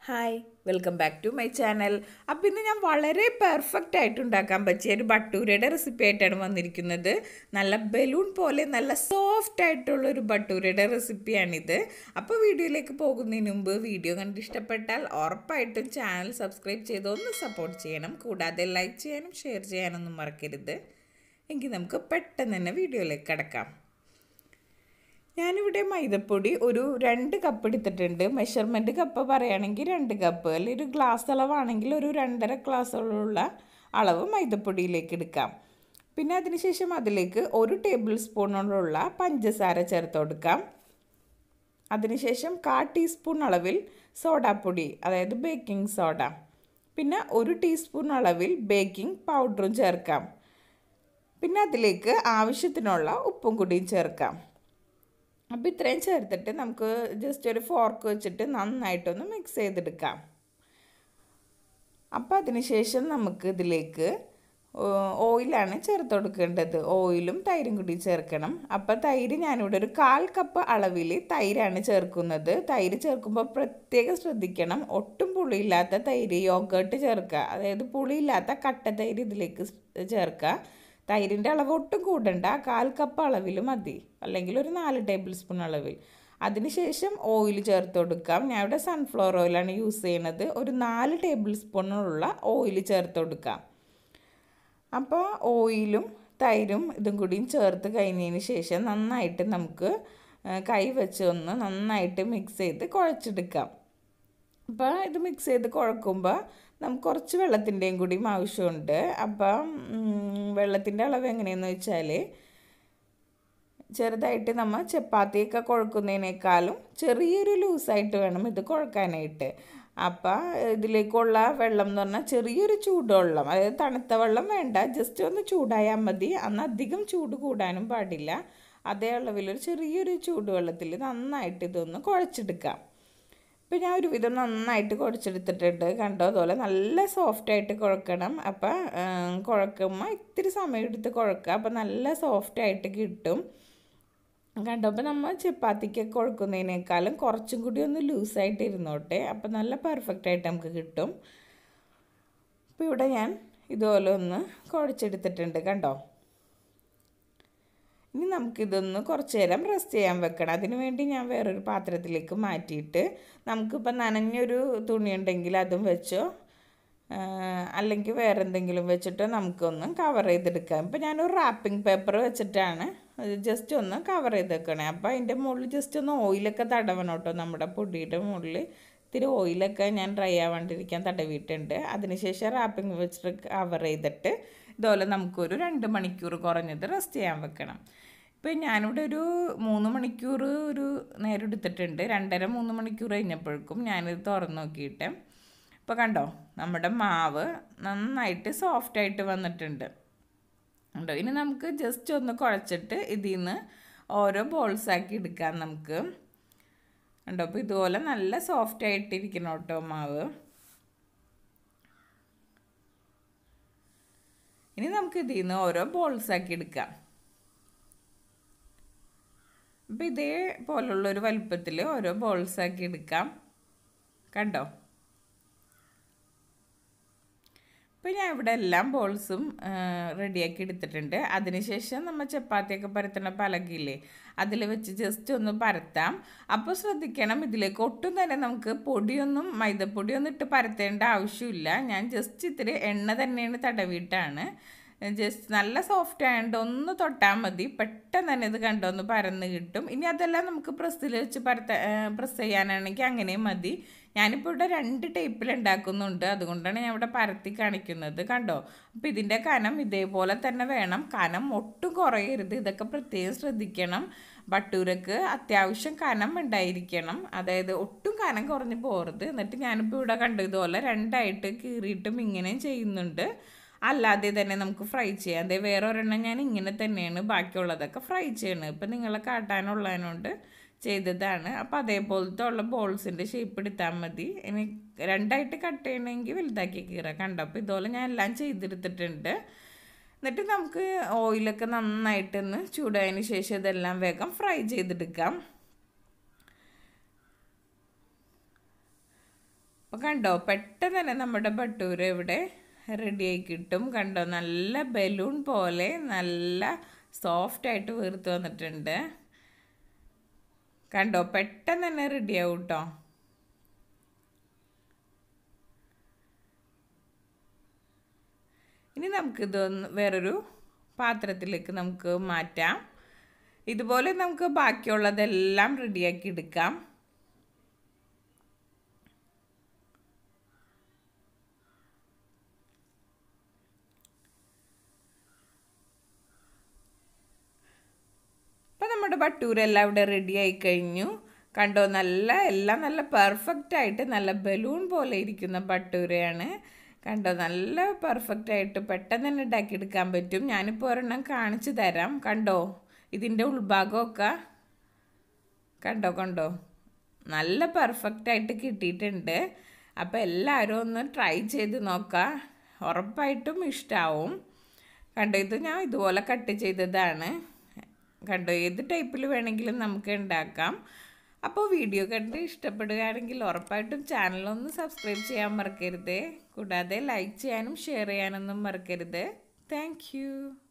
hi welcome back to my channel അപ്പോൾ ഇന്ന് ഞാൻ വളരെ പെർഫെക്റ്റ് ആയിട്ട് ഉണ്ടാക്കാൻ പറ്റിയ ഒരു ബട്ടൂരയുടെ റെസിപ്പി ആയിട്ടാണ് വന്നിരിക്കുന്നത് നല്ല ബലൂൺ പോലെ നല്ല സോഫ്റ്റ് ആയിട്ടുള്ള ഒരു ബട്ടൂരയുടെ റെസിപ്പിയാണിത് അപ്പോൾ വീഡിയോയിലേക്ക് പോകുന്നതിന് മുമ്പ് വീഡിയോ കണ്ട് ഇഷ്ടപ്പെട്ടാൽ ഉറപ്പായിട്ടും ചാനൽ സബ്സ്ക്രൈബ് ചെയ്ത് ഒന്ന് സപ്പോർട്ട് ചെയ്യണം കൂടാതെ ലൈക്ക് ചെയ്യാനും ഷെയർ ചെയ്യാനൊന്നും മറക്കരുത് എങ്കിൽ നമുക്ക് പെട്ടെന്ന് തന്നെ വീഡിയോയിലേക്ക് കിടക്കാം ഞാനിവിടെ മൈദപ്പൊടി ഒരു രണ്ട് കപ്പ് എടുത്തിട്ടുണ്ട് മെഷർമെൻറ്റ് കപ്പ് പറയുകയാണെങ്കിൽ രണ്ട് കപ്പ് അല്ലെങ്കിൽ ഒരു ഗ്ലാസ് അളവാണെങ്കിൽ ഒരു രണ്ടര ഗ്ലാസ്സുള്ള അളവ് മൈദപ്പൊടിയിലേക്ക് എടുക്കാം പിന്നെ അതിനുശേഷം അതിലേക്ക് ഒരു ടേബിൾ സ്പൂണോളമുള്ള പഞ്ചസാര ചേർത്ത് കൊടുക്കാം അതിനുശേഷം കാ ടീസ്പൂൺ അളവിൽ സോഡാപ്പൊടി അതായത് ബേക്കിംഗ് സോഡ പിന്നെ ഒരു ടീസ്പൂൺ അളവിൽ ബേക്കിംഗ് പൗഡറും ചേർക്കാം പിന്നെ അതിലേക്ക് ആവശ്യത്തിനുള്ള ഉപ്പും കൂടിയും ചേർക്കാം അപ്പോൾ ഇത്രയും ചേർത്തിട്ട് നമുക്ക് ജസ്റ്റ് ഒരു ഫോർക്ക് വെച്ചിട്ട് നന്നായിട്ടൊന്ന് മിക്സ് ചെയ്തെടുക്കാം അപ്പോൾ അതിനുശേഷം നമുക്ക് ഇതിലേക്ക് ഓയിലാണ് ചേർത്ത് കൊടുക്കേണ്ടത് ഓയിലും തൈരും കൂടി ചേർക്കണം അപ്പോൾ തൈര് ഞാനിവിടെ ഒരു കാൽ കപ്പ് അളവിൽ തൈരാണ് ചേർക്കുന്നത് തൈര് ചേർക്കുമ്പോൾ പ്രത്യേകം ശ്രദ്ധിക്കണം ഒട്ടും പുളിയില്ലാത്ത തൈര് യോഗേട്ട് ചേർക്കുക അതായത് പുളിയില്ലാത്ത കട്ട തൈര് ഇതിലേക്ക് ചേർക്കുക തൈരിൻ്റെ അളവ് ഒട്ടും കൂടണ്ട കാൽ കപ്പ് അളവിൽ മതി അല്ലെങ്കിൽ ഒരു നാല് ടേബിൾ സ്പൂൺ അളവിൽ അതിനുശേഷം ഓയിൽ ചേർത്ത് കൊടുക്കാം ഞാൻ ഇവിടെ സൺഫ്ലവർ ഓയിലാണ് യൂസ് ചെയ്യുന്നത് ഒരു നാല് ടേബിൾ സ്പൂണുള്ള ഓയിൽ ചേർത്ത് കൊടുക്കാം അപ്പോൾ ഓയിലും തൈരും ഇതും കൂടിയും ചേർത്ത് കഴിഞ്ഞതിന് ശേഷം നന്നായിട്ട് നമുക്ക് കൈ വെച്ച് ഒന്ന് നന്നായിട്ട് മിക്സ് ചെയ്ത് കുഴച്ചെടുക്കാം അപ്പോൾ ഇത് മിക്സ് ചെയ്ത് കുഴക്കുമ്പോൾ നമുക്ക് കുറച്ച് വെള്ളത്തിൻ്റെയും കൂടിയും ആവശ്യമുണ്ട് അപ്പം വെള്ളത്തിൻ്റെ അളവ് എങ്ങനെയെന്ന് വെച്ചാൽ ചെറുതായിട്ട് നമ്മൾ ചപ്പാത്തിയൊക്കെ കുഴക്കുന്നതിനേക്കാളും ചെറിയൊരു ലൂസായിട്ട് വേണം ഇത് കുഴക്കാനായിട്ട് അപ്പം ഇതിലേക്കുള്ള വെള്ളം എന്ന് പറഞ്ഞാൽ ചെറിയൊരു ചൂടുവെള്ളം അതായത് തണുത്ത വെള്ളം വേണ്ട ജസ്റ്റ് ഒന്ന് ചൂടായാൽ മതി അന്ന് അധികം ചൂട് കൂടാനും പാടില്ല അതേ അളവിലൊരു ചെറിയൊരു ചൂടുവെള്ളത്തിൽ നന്നായിട്ട് ഇതൊന്ന് കുഴച്ചെടുക്കാം ഇപ്പം ഞാൻ ഒരുവിധം നന്നായിട്ട് കുഴച്ചെടുത്തിട്ടുണ്ട് കണ്ടോ അതുപോലെ നല്ല സോഫ്റ്റായിട്ട് കുഴക്കണം അപ്പം കുഴക്കുമ്പോൾ ഇത്തിരി സമയം എടുത്ത് കുഴക്കുക അപ്പം നല്ല സോഫ്റ്റായിട്ട് കിട്ടും കണ്ടോ അപ്പോൾ നമ്മൾ ചപ്പാത്തിക്കൊക്കെ കുഴക്കുന്നതിനേക്കാളും കുറച്ചും കൂടി ഒന്ന് ലൂസായിട്ട് ഇരുന്നോട്ടെ അപ്പം നല്ല പെർഫെക്റ്റ് ആയിട്ട് നമുക്ക് കിട്ടും അപ്പോൾ ഇവിടെ ഞാൻ ഇതുപോലെ ഒന്ന് കുഴച്ചെടുത്തിട്ടുണ്ട് കണ്ടോ ഇനി നമുക്കിതൊന്ന് കുറച്ച് നേരം റെസ്റ്റ് ചെയ്യാൻ വെക്കണം അതിന് വേണ്ടി ഞാൻ വേറൊരു പാത്രത്തിലേക്ക് മാറ്റിയിട്ട് നമുക്കിപ്പോൾ നനഞ്ഞൊരു തുണി ഉണ്ടെങ്കിൽ അതും വെച്ചോ അല്ലെങ്കിൽ വേറെ എന്തെങ്കിലും വെച്ചിട്ട് നമുക്കൊന്ന് കവർ ചെയ്തെടുക്കാം ഇപ്പോൾ ഞാനൊരു റാപ്പിംഗ് പേപ്പർ വെച്ചിട്ടാണ് ജസ്റ്റ് ഒന്ന് കവർ ചെയ്ത് വെക്കണേ അപ്പോൾ അതിൻ്റെ മുകളിൽ ജസ്റ്റ് ഒന്ന് ഓയിലൊക്കെ തടവണം കേട്ടോ നമ്മുടെ പൊടിയുടെ മുകളിൽ ഇത്തിരി ഓയിലൊക്കെ ഞാൻ ഡ്രൈ ആവാണ്ടിരിക്കാൻ തടവിയിട്ടുണ്ട് അതിനുശേഷം റാപ്പിംഗ് വെച്ചിട്ട് കവർ ചെയ്തിട്ട് ഇതുപോലെ നമുക്കൊരു രണ്ട് മണിക്കൂർ കുറഞ്ഞത് റെസ്റ്റ് ചെയ്യാൻ വെക്കണം ഇപ്പം ഞാനിവിടെ ഒരു മൂന്ന് മണിക്കൂർ ഒരു നേരം എടുത്തിട്ടുണ്ട് രണ്ടര മൂന്ന് മണിക്കൂർ കഴിഞ്ഞപ്പോഴേക്കും ഞാനിത് തുറന്ന് നോക്കിയിട്ട് ഇപ്പോൾ കണ്ടോ നമ്മുടെ മാവ് നന്നായിട്ട് സോഫ്റ്റായിട്ട് വന്നിട്ടുണ്ട് ഉണ്ടോ ഇനി നമുക്ക് ജസ്റ്റ് ഒന്ന് കുഴച്ചിട്ട് ഇതിൽ നിന്ന് ഓരോ ബോൾസാക്കി എടുക്കാം നമുക്ക് ഉണ്ടോ അപ്പോൾ ഇതുപോലെ നല്ല സോഫ്റ്റ് ആയിട്ടിരിക്കണം കേട്ടോ മാവ് ഇനി നമുക്ക് ഇതിൽ നിന്ന് ഓരോ ബോൾസാക്കി എടുക്കാം അപ്പോൾ ഇതേപോലുള്ളൊരു വലുപ്പത്തിൽ ഓരോ ബോൾസാക്കി എടുക്കാം കണ്ടോ ഇപ്പോൾ ഞാൻ ഇവിടെ എല്ലാം ബോൾസും റെഡിയാക്കി എടുത്തിട്ടുണ്ട് അതിനുശേഷം നമ്മൾ ചപ്പാത്തിയൊക്കെ പരത്തുന്ന പലകില്ലേ അതിൽ വെച്ച് ജസ്റ്റ് ഒന്ന് പരത്താം അപ്പോൾ ശ്രദ്ധിക്കണം ഇതിലേക്ക് ഒട്ടും തന്നെ നമുക്ക് പൊടിയൊന്നും മൈദപ്പൊടിയൊന്നും ഇട്ട് പരത്തേണ്ട ആവശ്യമില്ല ഞാൻ ജസ്റ്റ് ഇത്തിരി എണ്ണ തന്നെയാണ് തടവിയിട്ടാണ് ജസ്റ്റ് നല്ല സോഫ്റ്റ് ആയതുകൊണ്ട് ഒന്ന് തൊട്ടാൽ മതി പെട്ടെന്ന് തന്നെ ഇത് കണ്ടൊന്ന് പരന്ന് കിട്ടും ഇനി അതെല്ലാം നമുക്ക് പ്രസ്സിൽ വെച്ച് പരത്ത പ്രസ് ചെയ്യാനാണെങ്കിൽ അങ്ങനെയും മതി ഞാനിപ്പോൾ ഇവിടെ രണ്ട് ടൈപ്പിൽ ഉണ്ടാക്കുന്നുണ്ട് അതുകൊണ്ടാണ് ഞാൻ ഇവിടെ പരത്തി കാണിക്കുന്നത് കണ്ടോ അപ്പോൾ ഇതിൻ്റെ കനം ഇതേപോലെ തന്നെ വേണം കനം ഒട്ടും കുറയരുത് ഇതൊക്കെ പ്രത്യേകം ശ്രദ്ധിക്കണം ബട്ടൂരക്ക് അത്യാവശ്യം കനം ഉണ്ടായിരിക്കണം അതായത് ഒട്ടും കനം കുറഞ്ഞ് പോകരുത് എന്നിട്ട് ഞാനിപ്പോൾ ഇവിടെ കണ്ടു ഇതുപോലെ രണ്ടായിട്ട് കീറിയിട്ടും ഇങ്ങനെയും ചെയ്യുന്നുണ്ട് അല്ലാതെ തന്നെ നമുക്ക് ഫ്രൈ ചെയ്യാം അതേ വേറെ ഒരെണ്ണം ഞാൻ ഇങ്ങനെ തന്നെയാണ് ബാക്കിയുള്ളതൊക്കെ ഫ്രൈ ചെയ്യണത് ഇപ്പം നിങ്ങളെ കാട്ടാനുള്ളതിനോണ്ട് ചെയ്തതാണ് അപ്പോൾ അതേപോലത്തെ ഉള്ള ബോൾസിൻ്റെ ഷേപ്പ് എടുത്താൽ മതി ഇനി രണ്ടായിട്ട് കട്ട് ചെയ്യണമെങ്കിൽ വലുതാക്കി കീറാം കണ്ടോ അപ്പോൾ ഇതുപോലെ ഞാൻ എല്ലാം ചെയ്തെടുത്തിട്ടുണ്ട് എന്നിട്ട് നമുക്ക് ഓയിലൊക്കെ നന്നായിട്ടൊന്ന് ചൂടായതിന് ശേഷം ഇതെല്ലാം വേഗം ഫ്രൈ ചെയ്തെടുക്കാം അപ്പോൾ കണ്ടോ പെട്ടെന്ന് തന്നെ നമ്മുടെ ബട്ടൂര ഇവിടെ റെഡിയായി കിട്ടും കണ്ടോ നല്ല ബലൂൺ പോലെ നല്ല സോഫ്റ്റായിട്ട് വീർത്ത് വന്നിട്ടുണ്ട് കണ്ടോ പെട്ടെന്ന് തന്നെ റെഡിയാവും കേട്ടോ ഇനി നമുക്കിതൊന്ന് വേറൊരു പാത്രത്തിലേക്ക് നമുക്ക് മാറ്റാം ഇതുപോലെ നമുക്ക് ബാക്കിയുള്ളതെല്ലാം റെഡിയാക്കി എടുക്കാം അപ്പം നമ്മുടെ ബട്ടൂരെല്ലാം ഇവിടെ റെഡി ആയി കഴിഞ്ഞു കണ്ടോ നല്ല എല്ലാം നല്ല പെർഫെക്റ്റ് ആയിട്ട് നല്ല ബലൂൺ പോലെ ഇരിക്കുന്ന ബട്ടൂരയാണ് കണ്ടോ നല്ല പെർഫെക്റ്റ് ആയിട്ട് പെട്ടെന്ന് തന്നെ ഉണ്ടാക്കിയെടുക്കാൻ പറ്റും ഞാനിപ്പോൾ ഒരെണ്ണം കാണിച്ചു തരാം കണ്ടോ ഇതിൻ്റെ ഉൾഭാഗമൊക്കെ കണ്ടോ കണ്ടോ നല്ല പെർഫെക്റ്റ് ആയിട്ട് കിട്ടിയിട്ടുണ്ട് അപ്പോൾ എല്ലാവരും ഒന്ന് ട്രൈ ചെയ്ത് നോക്കാം ഉറപ്പായിട്ടും ഇഷ്ടമാവും കണ്ടോ ഇത് ഞാൻ ഇതുപോലെ കട്ട് ചെയ്തതാണ് കണ്ടോ ഏത് ടൈപ്പിൽ വേണമെങ്കിലും നമുക്ക് ഉണ്ടാക്കാം അപ്പോൾ വീഡിയോ കണ്ട് ഇഷ്ടപ്പെടുകയാണെങ്കിൽ ഉറപ്പായിട്ടും ചാനലൊന്ന് സബ്സ്ക്രൈബ് ചെയ്യാൻ മറക്കരുത് കൂടാതെ ലൈക്ക് ചെയ്യാനും ഷെയർ ചെയ്യാനൊന്നും മറക്കരുത് താങ്ക്